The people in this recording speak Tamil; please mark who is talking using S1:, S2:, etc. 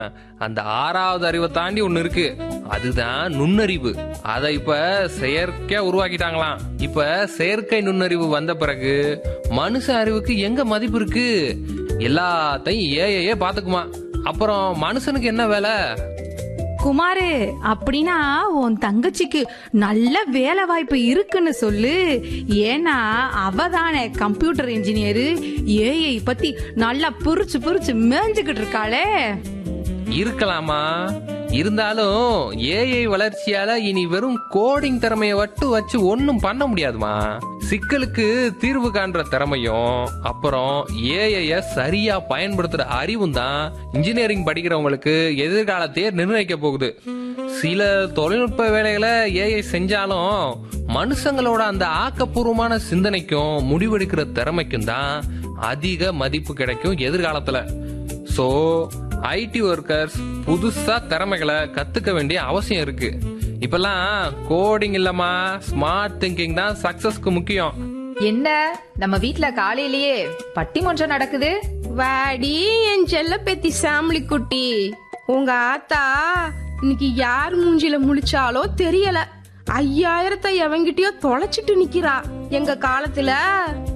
S1: அந்த ஆறாவது அறிவை தாண்டி ஒண்ணு இருக்கு அதுதான் நுண்ணறிவு அதை இப்ப செயற்கையா உருவாக்கிட்டாங்களாம் இப்ப செயற்கை நுண்ணறிவு வந்த பிறகு மனுஷ அறிவுக்கு எங்க மதிப்பு இருக்கு எல்லாத்தையும் ஏஐயே பாத்துக்குமா அப்புறம் மனுஷனுக்கு என்ன வேலை
S2: குமாரு அப்படின்னா உன் தங்கச்சிக்கு நல்ல வேலை வாய்ப்பு இருக்குன்னு சொல்லு ஏன்னா அவ தானே கம்ப்யூட்டர் இன்ஜினியரு ஏஐ பத்தி நல்லா புரிச்சு புரிச்சு மேய்ஞ்சுக்கிட்டு இருக்காளே
S1: இருக்கலாமா இருந்தாலும் ஏஐ வளர்ச்சியால இனி வெறும் கோடிங் திறமைய மட்டும் வச்சு ஒன்னும் பண்ண முடியாதுமா சிக்கலுக்கு தீர்வு காண்ற திறமையும் அப்புறம் ஏஐய சரியா பயன்படுத்துற அறிவும் தான் இன்ஜினியரிங் படிக்கிறவங்களுக்கு எதிர்காலத்தையே நிர்ணயிக்க போகுது சில தொழில்நுட்ப வேலைகளை ஏஐ செஞ்சாலும் மனுஷங்களோட அந்த ஆக்கப்பூர்வமான சிந்தனைக்கும் முடிவெடுக்கிற திறமைக்கும் தான் அதிக மதிப்பு கிடைக்கும் எதிர்காலத்துல சோ ஐடி ஒர்க்கர்ஸ் புதுசா திறமைகளை கத்துக்க வேண்டிய அவசியம் இருக்கு இப்பெல்லாம் கோடிங் இல்லமா ஸ்மார்ட் திங்கிங் தான் சக்சஸ்க்கு முக்கியம்
S3: என்ன நம்ம வீட்ல காலையிலேயே பட்டிமன்றம் நடக்குது
S4: வாடி என் செல்ல பேத்தி சாமிலி குட்டி உங்க ஆத்தா இன்னைக்கு யார் மூஞ்சில முழிச்சாலோ தெரியல ஐயாயிரத்தை எவங்கிட்டயோ தொலைச்சிட்டு நிக்கிறா எங்க காலத்துல